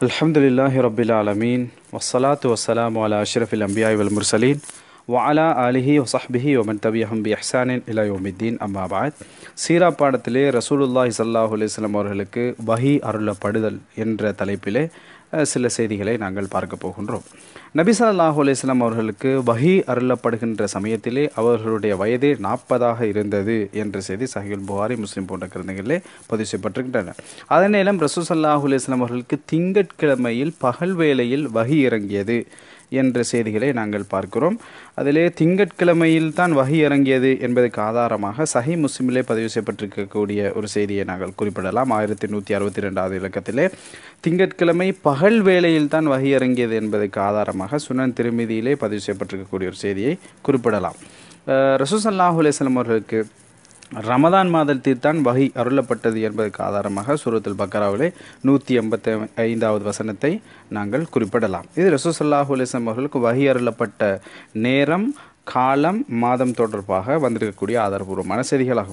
الحمد لله رب العالمين والصلاة والسلام على أشرف الأنبياء والمرسلين وعلى آله وصحبه ومن تبعهم بإحسان إلى يوم الدين أما بعد சீரா பாடத்திலே ரசூலுல்லாஹி ஸல்லல்லாஹு அலைஹி வஸல்லம் அவர்களுக்கு வஹி அருளப்படுதல் என்ற தலைப்பிலே அஹ், சில செய்திகளை நாங்கள் பார்க்க போகின்றோம் நபி ஸல்லல்லாஹு அலைஹி வஸல்லம் அவர்களுக்கு வஹி அருளப்படுகின்ற சமயத்திலே அவர்களுடைய வயது நாற்பதாக இருந்தது என்ற செய்தி சஹீல் புகாரி முஸ்லிம் போன்ற கிரந்தங்களிலே பதிவு செய்யப்பட்டிருக்கின்றன அதே நேரம் ரசூல் ஸல்லல்லாஹு அலைஹி வஸல்லம் அவர்களுக்கு திங்கட்கிழமையில் பகல் வேளையில் வஹி இறங்கியது என்ற செய்திகளை நாங்கள் பார்க்கிறோம் அதிலே திங்கட்கிழமையில் தான் வகி இறங்கியது என்பதற்கு ஆதாரமாக சஹி முஸ்லிமிலே பதிவு செய்யப்பட்டிருக்கக்கூடிய ஒரு செய்தியை நாங்கள் குறிப்பிடலாம் ஆயிரத்தி நூற்றி அறுபத்தி ரெண்டாவது இலக்கத்திலே திங்கட்கிழமை பகல் வேளையில் தான் வகி இறங்கியது என்பதற்கு ஆதாரமாக சுனன் திருமதியிலே பதிவு செய்யப்பட்டிருக்கக்கூடிய ஒரு செய்தியை குறிப்பிடலாம் ரசூசல்லாஹு அலையம் அவர்களுக்கு ரமதான் மாதத்தில் தான் வகை அருளப்பட்டது என்பதற்கு ஆதாரமாக சூரத்துல் பக்கராவிலே நூற்றி எண்பத்தி ஐந்தாவது வசனத்தை நாங்கள் குறிப்பிடலாம் இது ரசூசல்லாஹு அலிஸ்லாம் அவர்களுக்கு வகை அருளப்பட்ட நேரம் காலம் மாதம் தொடர்பாக வந்திருக்கக்கூடிய ஆதாரபூர்வமான செய்திகளாகும்